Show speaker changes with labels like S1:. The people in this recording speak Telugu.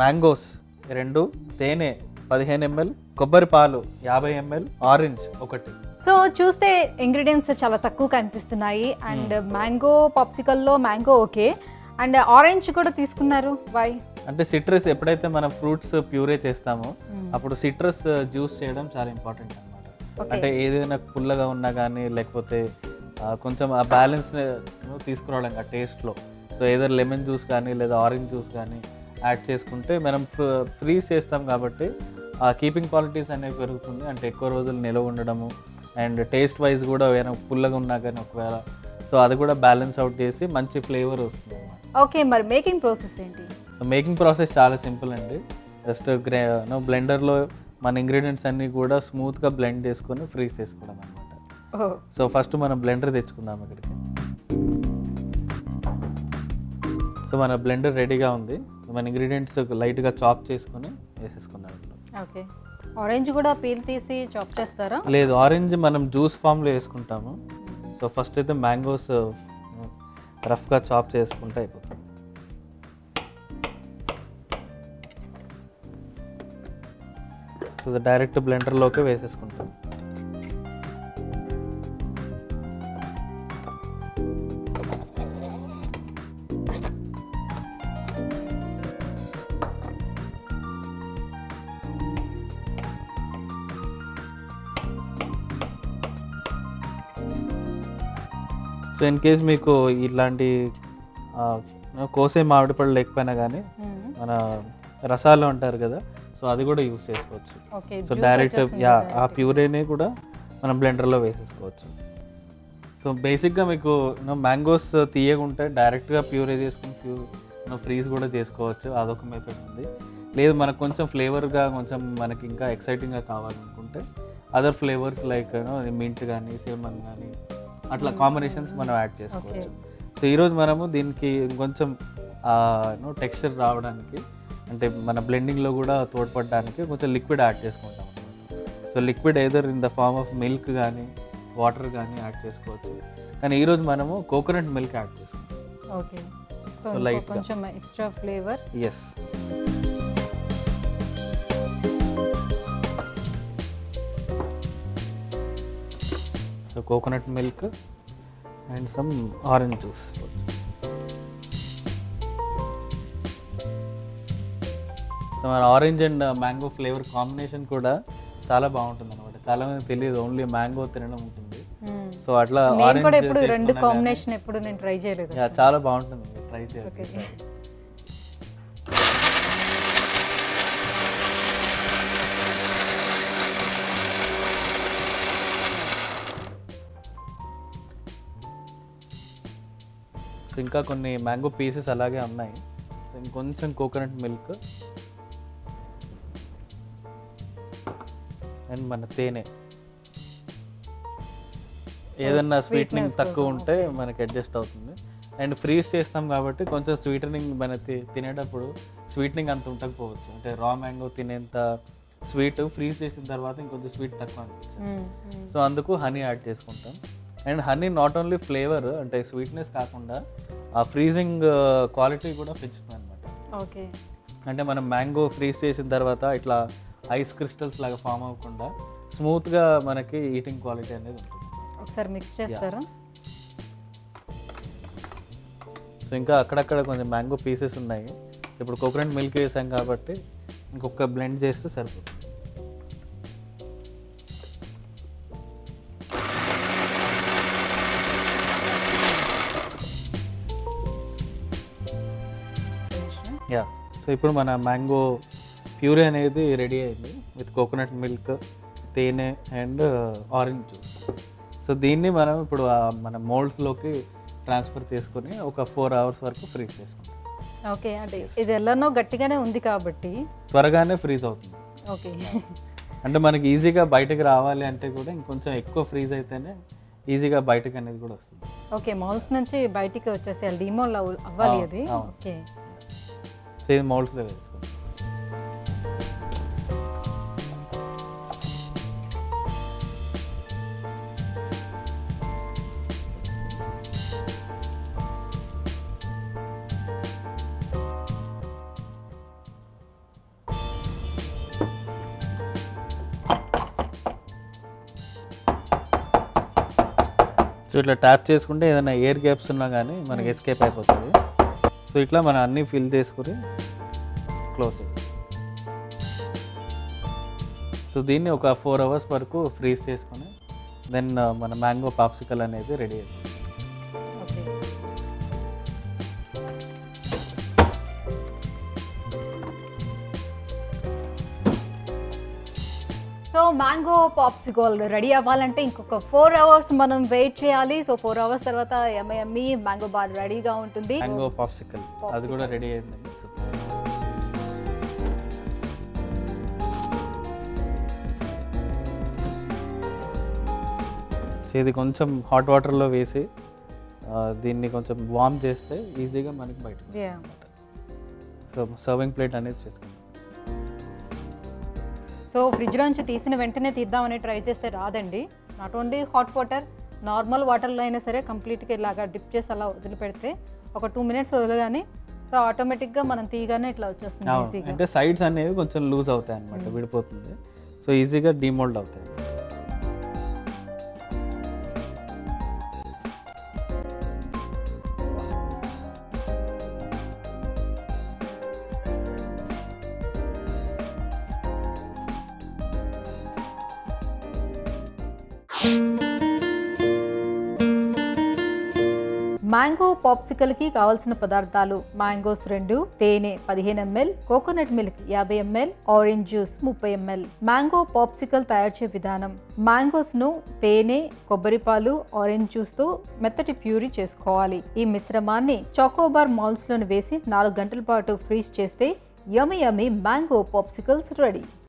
S1: మ్యాంగోస్ రెండు తేనె పదిహేను ఎంఎల్ కొబ్బరి పాలు యాభై ఎంఎల్ ఆరెంజ్ ఒకటి
S2: సో చూస్తే ఇంగ్రీడియంట్స్ చాలా తక్కువ కనిపిస్తున్నాయి అండ్ మ్యాంగో పాప్సికల్లో మ్యాంగో ఓకే అండ్ ఆరెంజ్ కూడా తీసుకున్నారు వై
S1: అంటే సిట్రస్ ఎప్పుడైతే మనం ఫ్రూట్స్ ప్యూరే చేస్తామో అప్పుడు సిట్రస్ జ్యూస్ చేయడం చాలా ఇంపార్టెంట్ అనమాట
S2: Okay.
S1: అంటే ఏదైనా పుల్లగా ఉన్నా కానీ లేకపోతే ఆ, కొంచెం ఆ బ్యాలెన్స్ తీసుకురావడం ఆ టేస్ట్లో సో ఏదో లెమన్ జ్యూస్ కానీ లేదా ఆరెంజ్ జ్యూస్ కానీ యాడ్ చేసుకుంటే మనం ఫ్రీజ్ చేస్తాం కాబట్టి ఆ కీపింగ్ క్వాలిటీస్ అనేవి పెరుగుతుంది అంటే ఎక్కువ రోజులు నిలవ ఉండడము అండ్ టేస్ట్ వైజ్ కూడా ఏమైనా పుల్లగా ఉన్నా కానీ ఒకవేళ సో అది కూడా బ్యాలెన్స్ అవుట్ చేసి మంచి ఫ్లేవర్ వస్తుంది అన్నమాట
S2: ఓకే మరి మేకింగ్ ప్రాసెస్ ఏంటి
S1: సో మేకింగ్ ప్రాసెస్ చాలా సింపుల్ అండి జస్ట్ గ్రే నో బ్లెండర్లో మన ఇంగ్రీడియంట్స్ అన్నీ కూడా స్మూత్గా బ్లెండ్ చేసుకొని ఫ్రీజ్ చేసుకోవడం అనమాట
S2: ఓ
S1: సో ఫస్ట్ మనం బ్లెండర్ తెచ్చుకుందాం ఇక్కడికి సో మన బ్లెండర్ రెడీగా ఉంది మన ఇంగ్రీడియంట్స్ లైట్గా చాప్ చేసుకొని వేసేసుకుందాం ఇప్పుడు
S2: ఓకే ఆరెంజ్ కూడా పీల్ తీసి చాప్ చేస్తారా
S1: లేదు ఆరెంజ్ మనం జ్యూస్ ఫామ్లో వేసుకుంటాము సో ఫస్ట్ అయితే మ్యాంగోస్ రఫ్గా చాప్ చేసుకుంటే అయిపోతుంది సో డైరెక్ట్ బ్లెండర్లోకి వేసేసుకుంటాం సో ఇన్ కేస్ మీకు ఇట్లాంటి ఆ, కోసే మామిడి పళ్ళు లేకపోయినా కానీ మన రసాలు అంటారు కదా సో అది కూడా యూస్ చేసుకోవచ్చు
S2: ఓకే
S1: సో డైరెక్ట్ యా ఆ ప్యూరేని కూడా మనం బ్లెండర్లో వేసేసుకోవచ్చు సో బేసిక్గా మీకు మ్యాంగోస్ తీయకుంటే డైరెక్ట్గా ప్యూరే చేసుకుని ప్యూర్ ఫ్రీజ్ కూడా చేసుకోవచ్చు అదొక మెథడ్ ఉంది లేదు మనకు కొంచెం ఫ్లేవర్గా కొంచెం మనకి ఇంకా ఎక్సైటింగ్గా కావాలనుకుంటే అదర్ ఫ్లేవర్స్ లైక్ మింట్ కానీ సిమన్ కానీ అట్లా కాంబినేషన్స్ మనం యాడ్ చేసుకోవచ్చు సో ఈరోజు మనము దీనికి కొంచెం టెక్స్చర్ రావడానికి అంటే మన బ్లెండింగ్లో కూడా తోడ్పడడానికి కొంచెం లిక్విడ్ యాడ్ చేసుకుంటాం అనమాట so liquid either in the form of milk కానీ వాటర్ కానీ యాడ్ చేసుకోవచ్చు కానీ ఈరోజు మనము కోకోనట్ మిల్క్ యాడ్ చేసుకుంటాం
S2: ఓకే సో
S1: So light గా.
S2: కొంచెం extra 
S1: flavours so coconut milk and some orange juice so మన orange and mango flavour combination కూడా చాలా బాగుంటుంది అనమాట చాలా మంది తెలియదు ఓన్లీ మ్యాంగో తినడం ఉంటుంది సో అట్లా
S2: నేను కూడా
S1: ఆరెంజ్
S2: ఎప్పుడు రెండు కాంబినేషన్ ఎప్పుడు నేను ట్రై చేయలేదు
S1: చాలా బాగుంటుంది ట్రై
S2: Okay.
S1: చేయాలి సో ఇంకా కొన్ని మ్యాంగో పీసెస్ అలాగే ఉన్నాయి సో ఇంకొంచెం కోకోనట్ మిల్క్ అండ్ మన తేనె ఏదన్నా స్వీట్నింగ్
S2: sweetness
S1: తక్కువ
S2: కోసం,
S1: ఉంటే మనకి అడ్జస్ట్ అవుతుంది అండ్ ఫ్రీజ్ చేస్తాం కాబట్టి కొంచెం స్వీటనింగ్ మన తి- తినేటప్పుడు స్వీట్నింగ్ అంత ఉండకపోవచ్చు అంటే రా మ్యాంగో తినేంత స్వీట్ ఫ్రీజ్ చేసిన తర్వాత ఇంకొంచెం స్వీట్ తక్కువ అనిపించింది సో అందుకు హనీ యాడ్ చేసుకుంటాం and honey not only flavour అంటే స్వీట్నెస్ కాకుండా ఆ ఫ్రీజింగ్ క్వాలిటీ కూడా పెంచుతుంది అనమాట
S2: ఓకే
S1: అంటే మనం మ్యాంగో ఫ్రీజ్ చేసిన తర్వాత ఇట్లా ఐస్ క్రిస్టల్స్ లాగా ఫామ్ అవ్వకుండా స్మూత్గా మనకి ఈటింగ్ క్వాలిటీ అనేది ఉంటుంది
S2: ఒకసారి మిక్స్ చేస్తారా
S1: సో ఇంకా అక్కడక్కడ కొంచెం మ్యాంగో పీసెస్ ఉన్నాయి సో ఇప్పుడు కోకోనట్ మిల్క్ వేసాం కాబట్టి ఇంకొక బ్లెండ్ చేస్తే సరిపోతుంది యా సో ఇప్పుడు మన మ్యాంగో ప్యూరీ అనేది రెడీ అయింది విత్ కోకోనట్ మిల్క్ తేనె అండ్ ఆరెంజ్ జ్యూస్ సో దీన్ని మనం ఇప్పుడు ఆ మన మోల్డ్స్లోకి ట్రాన్స్ఫర్ చేసుకొని ఒక ఫోర్ అవర్స్ వరకు ఫ్రీజ్ చేసుకుంటాం
S2: ఓకే అంటే ఇది ఎలానో గట్టిగానే ఉంది కాబట్టి
S1: త్వరగానే ఫ్రీజ్ అవుతుంది
S2: ఓకే
S1: అంటే మనకి ఈజీగా బయటకు రావాలి అంటే కూడా ఇంకొంచెం ఎక్కువ ఫ్రీజ్ అయితేనే ఈజీగా బయటకు అనేది కూడా వస్తుంది
S2: ఓకే మాల్స్ నుంచి బయటికి వచ్చేసేయాలి డిమాల్ అవ్వాలి
S1: అవును,
S2: అది
S1: అవును.
S2: ఓకే
S1: సో ఇది మోల్డ్స్లో వేసుకుంటాం సో ఇట్లా ట్యాప్ చేసుకుంటే ఏదైనా ఎయిర్ గ్యాప్స్ ఉన్నా కానీ మనకి ఎస్కేప్ అయిపోతుంది సో ఇట్లా మనం అన్నీ ఫిల్ చేసుకుని క్లోజ్ సో దీన్ని ఒక ఫోర్ అవర్స్ వరకు ఫ్రీజ్ చేసుకొని దెన్ మన మ్యాంగో పాప్సికల్ అనేది రెడీ అవుతుంది
S2: okay so mango popsicle ready అవ్వాలంటే ఇంకొక ఫోర్ అవర్స్ మనం వెయిట్ చేయాలి సో ఫోర్ అవర్స్ తర్వాత ఎమ్మె ఎమ్మి మ్యాంగో బార్ రెడీగా ఉంటుంది
S1: మ్యాంగో పాప్సికల్ అది కూడా రెడీ అయిందండి సో సో ఇది కొంచెం హాట్ వాటర్లో వేసి ఆ, దీన్ని కొంచెం వార్మ్ చేస్తే ఈజీగా మనకి బయటకు
S2: Yeah.
S1: సో సర్వింగ్ ప్లేట్ అనేది చేసుకుంటాం
S2: సో ఫ్రిడ్జ్ నుంచి తీసిన వెంటనే తీద్దామని ట్రై చేస్తే రాదండి not only hot water normal వాటర్లో అయినా సరే కంప్లీట్గా ఇలాగా డిప్ చేసి అలా వదిలిపెడితే ఒక టూ మినిట్స్ వదలగానే సో ఆటోమేటిక్గా మనం తీయగానే ఇట్లా వచ్చేస్తుంది
S1: అవును.
S2: ఈజీగా
S1: అంటే సైడ్స్ అనేవి కొంచెం లూజ్ అవుతాయి అనమాట విడిపోతుంది సో ఈజీగా డిమోల్డ్ అవుతాయి
S2: మ్యాంగో పాప్సికల్కి కావాల్సిన పదార్థాలు మ్యాంగోస్ రెండు తేనె పదిహేను ఎంఎల్ కోకోనట్ మిల్క్ యాభై ఎంఎల్ ఆరెంజ్ జ్యూస్ ముప్పై ఎంఎల్ మ్యాంగో పాప్సికల్ తయారు చేసే విధానం మ్యాంగోస్ ను తేనె కొబ్బరి పాలు ఆరెంజ్ జ్యూస్ తో మెత్తటి ప్యూరీ చేసుకోవాలి ఈ మిశ్రమాన్ని చాకోబార్ మాల్స్ లోని వేసి నాలుగు గంటల పాటు ఫ్రీజ్ చేస్తే yummy yummy mango popsicles ready